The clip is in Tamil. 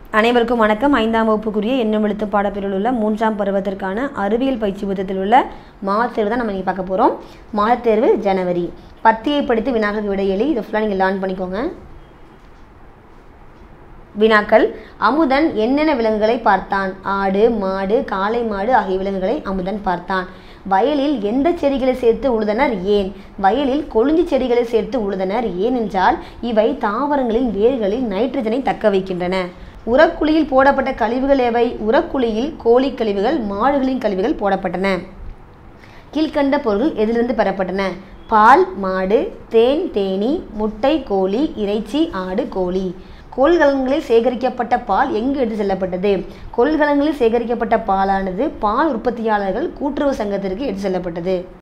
அனைவருக்கும் வணக்கம் ஐந்தாம் வகுப்புக்குரிய எண்ணும் எழுத்து பாடப்பிரிவில் உள்ள மூன்றாம் பருவத்திற்கான அறிவியல் பயிற்சி புத்தகத்தில் உள்ள மாதத்தேர்வு தான் நம்ம இன்றைக்கி பார்க்க போகிறோம் மாதத்தேர்வு ஜனவரி பத்தியை படித்து வினாக்களுக்கு விடை எழுதி இதை ஃபுல்லாக நீங்கள் லேர்ன் பண்ணிக்கோங்க வினாக்கள் அமுதன் என்னென்ன விலங்குகளை பார்த்தான் ஆடு மாடு காளை மாடு ஆகிய விலங்குகளை அமுதன் பார்த்தான் வயலில் எந்த செடிகளை சேர்த்து உழுதனர் ஏன் வயலில் கொழுஞ்சி செடிகளை சேர்த்து உழுதனர் ஏனென்றால் இவை தாவரங்களின் வேர்களில் நைட்ரஜனை தக்க வைக்கின்றன உரக்குழியில் போடப்பட்ட கழிவுகள் எவை உரக்குழியில் கோழி கழிவுகள் மாடுகளின் கழிவுகள் போடப்பட்டன கீழ்கண்ட பொருள்கள் எதிலிருந்து பெறப்பட்டன பால் மாடு தேன் தேனி முட்டை கோழி இறைச்சி ஆடு கோழி கொள்கலன்களில் சேகரிக்கப்பட்ட பால் எங்கு எடுத்து செல்லப்பட்டது கொள்கலன்களில் சேகரிக்கப்பட்ட பாலானது பால் உற்பத்தியாளர்கள் கூட்டுறவு சங்கத்திற்கு எடுத்து செல்லப்பட்டது